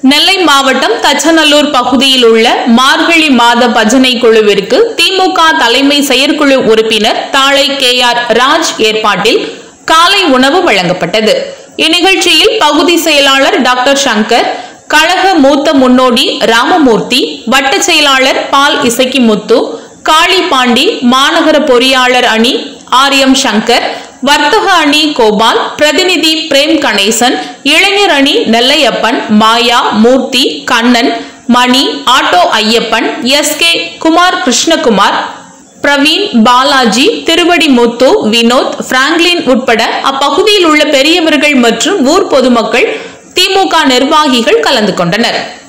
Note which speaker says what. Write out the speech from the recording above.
Speaker 1: நெல்லை மாவட்டம் தச்சநல்லூர் பகுதியில் உள்ள மார்கழி மாத பஜனை குழுவிற்கு திமுக தலைமை செயற்குழு உறுப்பினர் தாளை கே ஆர் ராஜ் ஏற்பாட்டில் காலை உணவு வழங்கப்பட்டது இந்நிகழ்ச்சியில் பகுதி செயலாளர் டாக்டர் சங்கர் கழக மூத்த முன்னோடி ராமமூர்த்தி வட்ட செயலாளர் பால் இசக்கிமுத்து காளி பாண்டி மாநகர பொறியாளர் அணி ஆர் எம் சங்கர் வர்த்தக அணி கோபால் பிரதிநிதி பிரேம் கணேசன் இளைஞர் அணி Nellaiyappan Maya Murthy Kannan Mani auto Ayyappan S K Kumar Krishnakumar Praveen Balaji Thiruvadimuthu Vinod Franklin உட்பட அப்பகுதியில் உள்ள பெரியவர்கள் மற்றும் ஊர் பொதுமக்கள் திமுக நிர்வாகிகள் கலந்து கொண்டனர்